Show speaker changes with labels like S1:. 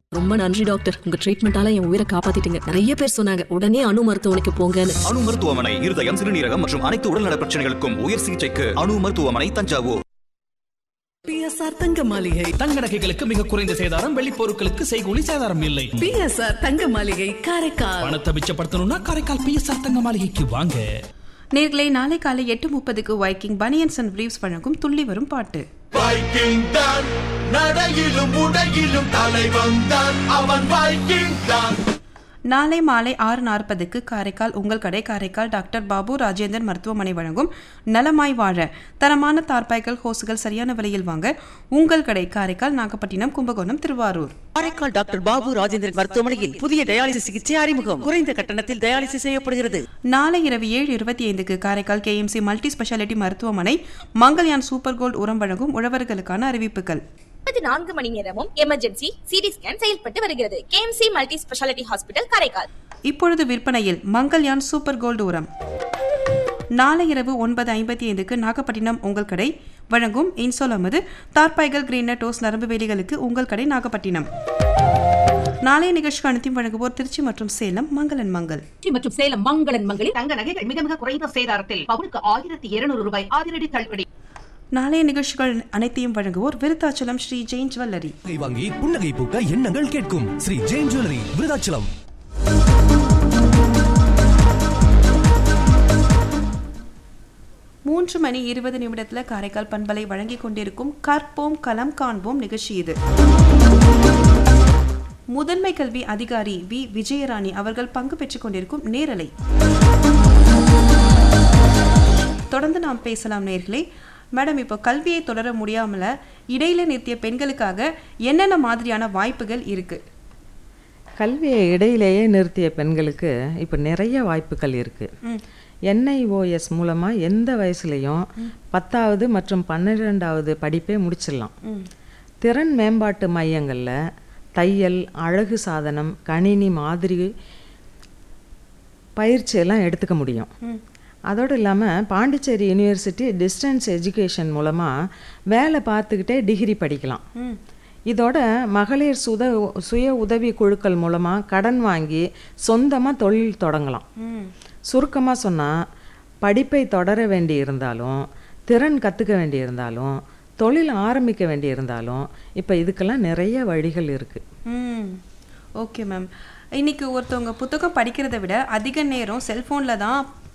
S1: ரொம்ப நன்றி டாக்டர் உங்க ட்ரீட்மெண்டால என் உயிரை காப்பாத்திட்டீங்க நிறைய பேர் சொன்னாங்க உடனே அணு மருத்துவமனைக்கு போங்கன்னு
S2: அணு மருத்துவமனை இருதயம் சிறுநீரகம் மற்றும் அனைத்து உடல்நல பிரச்சனைகளுக்கும் உயர் சிகிச்சைக்கு அணு மருத்துவமனை தஞ்சாவூர்
S3: பிஎஸ்ஆர் தங்க மாளிகை
S4: தங்க நகைகளுக்கு மிக குறைந்த சேதாரம் வெள்ளி பொருட்களுக்கு செய்கூலி சேதாரம் இல்லை
S3: பிஎஸ்ஆர் தங்க மாளிகை காரைக்கால்
S4: பணத்தை மிச்சப்படுத்தணும்னா காரைக்கால் பிஎஸ்ஆர் தங்க மாளிகைக்கு வாங்க
S5: நேர்களை நாளை காலை எட்டு முப்பதுக்கு வைக்கிங் பனியன்ஸ் அண்ட் பிரீவ்ஸ் வழங்கும் துள்ளி வரும் பாட்டு
S6: வைக்கிங் தான் நடையிலும் உடையிலும் தலைவன் தான் அவன் வைக்கிங் தான்
S5: நாளை மாலை ஆறு நாற்பதுக்கு காரைக்கால் உங்கள் கடை காரைக்கால் டாக்டர் பாபு ராஜேந்தர் மருத்துவமனை வழங்கும் நலமாய் வாழ தரமான தார்பாய்கள் ஹோசுகள் சரியான விலையில் வாங்க உங்கள் கடை காரைக்கால் நாகப்பட்டினம் கும்பகோணம் திருவாரூர்
S7: காரைக்கால் டாக்டர் பாபு ராஜேந்திரன் மருத்துவமனையில் புதிய டயாலிசிஸ் சிகிச்சை அறிமுகம் குறைந்த கட்டணத்தில் டயாலிசிஸ் செய்யப்படுகிறது
S5: நாளை இரவு ஏழு இருபத்தி ஐந்துக்கு காரைக்கால் கேஎம்சி மல்டி ஸ்பெஷாலிட்டி மருத்துவமனை மங்கல்யான் சூப்பர் கோல்ட் உரம் வழங்கும் உழவர்களுக்கான அறிவிப்புகள்
S8: இருபத்தி நான்கு மணி நேரமும் எமர்ஜென்சி சிடி ஸ்கேன் செயல்பட்டு வருகிறது KMC multi speciality hospital Karaikal
S5: இப்பொழுது விற்பனையில் மங்கல்யான் சூப்பர் கோல்டு உரம் நாளை இரவு ஒன்பது ஐம்பத்தி ஐந்துக்கு நாகப்பட்டினம் உங்கள் கடை வழங்கும் இன்சோல் அமது தார்பாய்கள் கிரீனர் டோஸ் நரம்பு வேலிகளுக்கு உங்கள் கடை நாகப்பட்டினம் நாளைய நிகழ்ச்சிக்கு அனைத்தையும் வழங்குவோர் திருச்சி மற்றும் சேலம் மங்களன் மங்கள்
S9: திருச்சி மற்றும் சேலம் மங்களன் மங்களில்
S7: தங்க நகைகள் மிக மிக குறைந்த சேதாரத்தில் பவுனுக்கு ஆயிரத்தி இருநூறு ரூபாய் அதிரடி தள்ளுபடி
S5: நாளைய நிகழ்ச்சிகள் அனைத்தையும் வழங்குவோர் விருத்தாச்சலம் ஸ்ரீ ஜெயின் ஜுவல்லரி
S10: வாங்கி புன்னகை பூக்க எண்ணங்கள் கேட்கும் ஸ்ரீ ஜெயின் ஜுவல்லரி விருதாச்சலம்
S5: மூன்று மணி இருபது நிமிடத்தில் காரைக்கால் பண்பலை வழங்கி கொண்டிருக்கும் கற்போம் களம் காண்போம் நிகழ்ச்சி இது முதன்மை கல்வி அதிகாரி வி விஜயராணி அவர்கள் பங்கு பெற்றுக் கொண்டிருக்கும் நேரலை தொடர்ந்து நாம் பேசலாம் நேர்களே மேடம் இப்போ கல்வியை தொடர முடியாமல இடையில நிறுத்திய பெண்களுக்காக என்னென்ன மாதிரியான வாய்ப்புகள் இருக்கு
S11: கல்வியை இடையிலேயே நிறுத்திய பெண்களுக்கு இப்போ நிறைய வாய்ப்புகள் இருக்குது என்ஐஓஎஸ் மூலமாக எந்த வயசுலேயும் பத்தாவது மற்றும் பன்னிரெண்டாவது படிப்பே முடிச்சிடலாம் திறன் மேம்பாட்டு மையங்களில் தையல் அழகு சாதனம் கணினி மாதிரி பயிற்சியெல்லாம் எடுத்துக்க முடியும் அதோடு இல்லாமல் பாண்டிச்சேரி யூனிவர்சிட்டி டிஸ்டன்ஸ் எஜுகேஷன் மூலமாக வேலை பார்த்துக்கிட்டே டிகிரி படிக்கலாம் இதோட மகளிர் சுத சுய உதவி குழுக்கள் மூலமாக கடன் வாங்கி சொந்தமாக தொழில் தொடங்கலாம் சுருக்கமாக சொன்னால் படிப்பை தொடர வேண்டி இருந்தாலும் திறன் கற்றுக்க வேண்டி இருந்தாலும் தொழில் ஆரம்பிக்க வேண்டி இருந்தாலும் இப்போ இதுக்கெல்லாம் நிறைய வழிகள் இருக்குது
S5: ம் ஓகே மேம் இன்னைக்கு ஒருத்தவங்க புத்தகம் படிக்கிறதை விட அதிக நேரம் செல்ஃபோனில் தான்